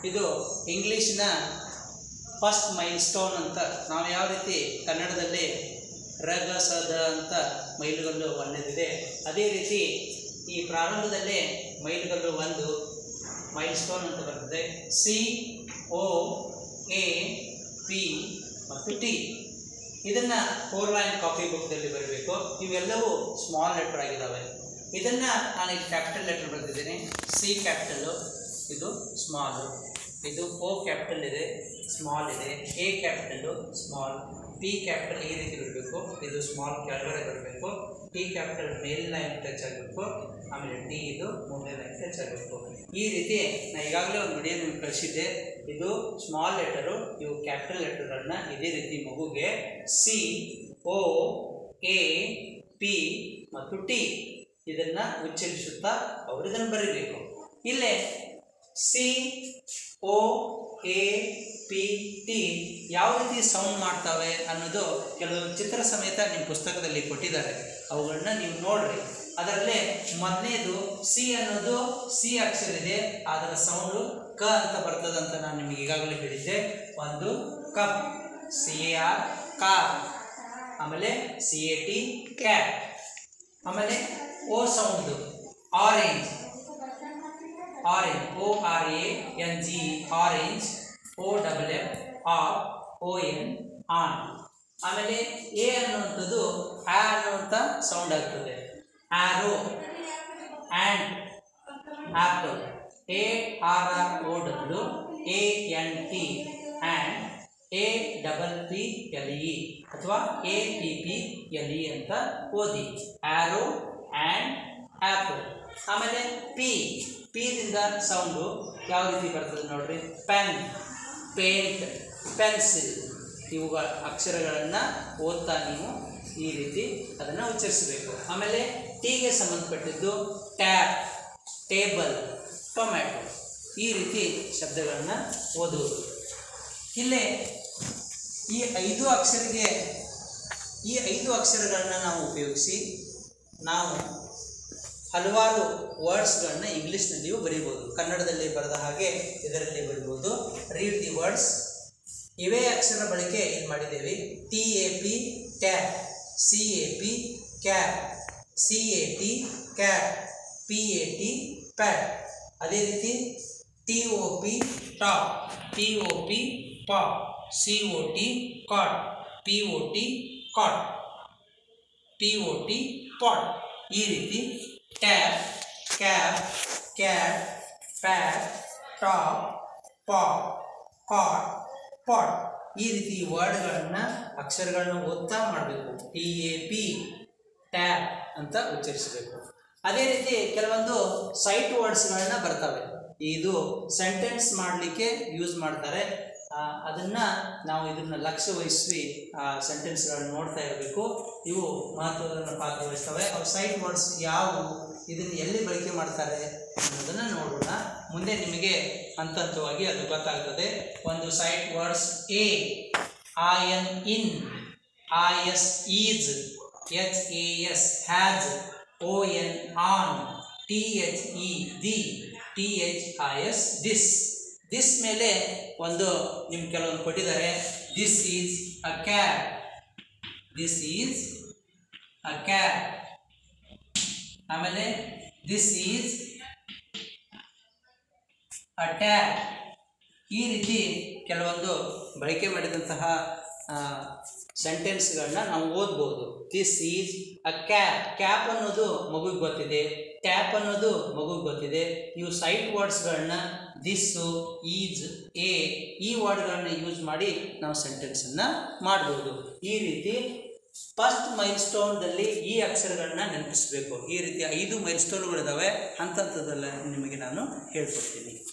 ಇದು ಇಂಗ್ಲೀಷಿನ first mile milestone ಅಂತ ನಾವು ಯಾವ ರೀತಿ ಕನ್ನಡದಲ್ಲಿ ರಗ ಸದ ಅಂತ ಮೈಲುಗಲ್ಲು ಒಂದದಿದೆ ಅದೇ ರೀತಿ ಈ ಪ್ರಾರಂಭದಲ್ಲೇ ಮೈಲುಗಲ್ಲು ಒಂದು ಮೈಲ್ ಸ್ಟೋನ್ ಅಂತ ಬರ್ತದೆ ಸಿ ಓ ಎ ಪಿ ಮತ್ತು ಟಿ ಇದನ್ನು ಫೋರ್ ಲೈನ್ ಕಾಪಿ ಬುಕ್ದಲ್ಲಿ ಬರಬೇಕು ಇವೆಲ್ಲವೂ ಸ್ಮಾಲ್ ಲೆಟರ್ ಆಗಿದ್ದಾವೆ ಇದನ್ನು ನಾನು ಇಲ್ಲಿ ಕ್ಯಾಪಿಟಲ್ ಲೆಟರ್ ಬರೆದಿದ್ದೇನೆ ಸಿ ಕ್ಯಾಪಿಟಲ್ಲು ಇದು ಸ್ಮಾಲು ಇದು ಓ ಕ್ಯಾಪಿಟಲ್ ಇದೆ ಸ್ಮಾಲ್ ಇದೆ A capital small P capital ಈ ರೀತಿ ಬರಬೇಕು ಇದು ಸ್ಮಾಲ್ ಕೆಳಗಡೆ ಬರಬೇಕು ಟಿ ಕ್ಯಾಪಿಟಲ್ ಮೇಲಿನ ಲೈನ್ ಟಚ್ ಆಗಬೇಕು ಆಮೇಲೆ ಟಿ ಇದು ಮುಂದೆ ಲೈನ್ ಟಚ್ ಆಗಬೇಕು ಈ ರೀತಿ ನಾನು ಈಗಾಗಲೇ ಒಂದು ವಿಡಿಯೋ ನಿಮ್ಗೆ ಕಳಿಸಿದ್ದೆ ಇದು ಸ್ಮಾಲ್ ಲೆಟರು ಇವು ಕ್ಯಾಪಿಟಲ್ ಲೆಟರ್ಗಳನ್ನ ಇದೇ ರೀತಿ ಮಗುಗೆ ಸಿ ಓ ಎ ಪಿ ಮತ್ತು ಟಿ ಇದನ್ನು ಉಚ್ಚರಿಸುತ್ತಾ ಅವರು ಇದನ್ನು ಬರೀಬೇಕು ಇಲ್ಲೇ C O A P T ಯಾವ ರೀತಿ ಸೌಂಡ್ ಮಾಡ್ತವೆ ಅನ್ನೋದು ಕೆಲವು ಚಿತ್ರ ಸಮೇತ ನಿಮ್ಮ ಪುಸ್ತಕದಲ್ಲಿ ಕೊಟ್ಟಿದ್ದಾರೆ ಅವುಗಳನ್ನ ನೀವು ನೋಡ್ರಿ ಅದರಲ್ಲೇ ಮೊದಲನೇದು ಸಿ ಅನ್ನೋದು ಸಿ ಅಕ್ಷರ ಇದೆ ಅದರ ಸೌಂಡು ಕ ಅಂತ ಬರ್ತದೆ ಅಂತ ನಾನು ನಿಮಗೆ ಈಗಾಗಲೇ ಹೇಳಿದ್ದೆ ಒಂದು cup C A R car ಆಮೇಲೆ ಸಿ ಎ ಟಿ ಕ್ಯಾಟ್ ಆಮೇಲೆ ಓ ಸೌಂಡ್ದು orange orange O R A N G orange O double F R O N on ಆಮೇಲೆ ಎ ಅನ್ನುವಂಥದ್ದು ಆ ಅನ್ನುವಂಥ ಸೌಂಡ್ ಆಗ್ತದೆ arrow and apple A R R O W A N T and A double P L E ಅಥವಾ A P P L E ಅಂತ ಓದಿ arrow and apple ಆಮೇಲೆ P ಪಿದಿಂದ sound ಯಾವ ರೀತಿ ಬರ್ತದೆ ನೋಡ್ರಿ ಪೆನ್ ಪೇಂಟ್ ಪೆನ್ಸಿಲ್ ಇವುಗಳ ಅಕ್ಷರಗಳನ್ನು ಓದ್ತಾ ನೀವು ಈ ರೀತಿ ಅದನ್ನು ಉಚ್ಚರಿಸಬೇಕು ಆಮೇಲೆ ಟೀಗೆ ಸಂಬಂಧಪಟ್ಟಿದ್ದು ಟ್ಯಾಪ್ ಟೇಬಲ್ ಟೊಮ್ಯಾಟೊ ಈ ರೀತಿ ಶಬ್ದಗಳನ್ನು ಓದುವುದು ಇಲ್ಲೇ ಈ ಐದು ಅಕ್ಷರಿಗೆ ಈ ಐದು ಅಕ್ಷರಗಳನ್ನು ನಾವು ಉಪಯೋಗಿಸಿ ನಾವು ಹಲವಾರು ವರ್ಡ್ಸ್ಗಳನ್ನ ಇಂಗ್ಲೀಷ್ನಲ್ಲಿಯೂ ಬರೀಬೋದು ಕನ್ನಡದಲ್ಲಿ ಬರೆದ ಹಾಗೆ ಇದರಲ್ಲಿ ಬರಿಬೋದು ರೀಡ್ ದಿ ವರ್ಡ್ಸ್ ಇವೇ ಅಕ್ಷರ ಬಳಕೆ ಏನು ಮಾಡಿದ್ದೇವೆ T A P tap C A P cap C A T cap P A T pat ಅದೇ ರೀತಿ T O P top T O P pop C O T cot P O T cot P O T pot ಈ ರೀತಿ tap cap cat pat top pop cot pot ಈ ರೀತಿ ವರ್ಡ್ಗಳನ್ನು ಅಕ್ಷರಗಳನ್ನ ಓದ್ತಾ ಮಾಡಬೇಕು T A P tap ಅಂತ ಉಚ್ಚರಿಸಬೇಕು ಅದೇ ರೀತಿ ಕೆಲವೊಂದು ಸೈಟ್ ವರ್ಡ್ಸ್ಗಳನ್ನ ಬರ್ತವೆ ಇದು ಸೆಂಟೆನ್ಸ್ ಮಾಡಲಿಕ್ಕೆ ಯೂಸ್ ಮಾಡ್ತಾರೆ ಆ, ಅದನ್ನ ನಾವು ಇದನ್ನ ಲಕ್ಷ್ಯ ವಹಿಸಿ ಆ ಸೆಂಟೆನ್ಸ್ಗಳನ್ನ ನೋಡ್ತಾ ಇರಬೇಕು ಇವು ಮಹತ್ವದ ಪಾತ್ರ ವಹಿಸ್ತವೆ ಅವು ಸೈಟ್ ವರ್ಡ್ಸ್ ಯಾವುವು ಇದನ್ನು ಎಲ್ಲಿ ಬಳಕೆ ಮಾಡ್ತಾರೆ ಅನ್ನೋದನ್ನು ನೋಡೋಣ ಮುಂದೆ ನಿಮಗೆ ಹಂತ ಹಂತವಾಗಿ ಅದು ಗೊತ್ತಾಗ್ತದೆ ಒಂದು sight words A I N in I S is H A S has O N on T H E the T H I S this this ಮೇಲೆ ಒಂದು ನಿಮ್ಗೆ ಕೆಲವೊಂದು ಕೊಟ್ಟಿದ್ದಾರೆ this is a cat this is a cat ಆಮೇಲೆ this is a tap ಈ ರೀತಿ ಕೆಲವೊಂದು ಬಳಕೆ ಮಾಡಿದಂತಹ ಸೆಂಟೆನ್ಸ್ಗಳನ್ನ ನಾವು ಓದ್ಬೋದು this is a cap cap ಅನ್ನೋದು ಮಗುಗೆ ಗೊತ್ತಿದೆ ಟ್ಯಾಪ್ ಅನ್ನೋದು ಮಗುಗೆ ಗೊತ್ತಿದೆ ಇವು ಸೈಟ್ ವರ್ಡ್ಸ್ಗಳನ್ನ ದಿಸ್ಸು ಈಸ್ ಎ ಈ ವರ್ಡ್ಗಳನ್ನ ಯೂಸ್ ಮಾಡಿ ನಾವು ಸೆಂಟೆನ್ಸನ್ನು ಮಾಡ್ಬೋದು ಈ ರೀತಿ ಫಸ್ಟ್ ಮೈಲ್ ಸ್ಟೋನ್ದಲ್ಲಿ ಈ ಅಕ್ಷರಗಳನ್ನ ನೆನಪಿಸಬೇಕು ಈ ರೀತಿ ಐದು ಮೈಲ್ ಸ್ಟೋನ್ಗಳಿದ್ದಾವೆ ಹಂತ ಹಂತದಲ್ಲಿ ನಿಮಗೆ ನಾನು ಹೇಳ್ಕೊಡ್ತೀನಿ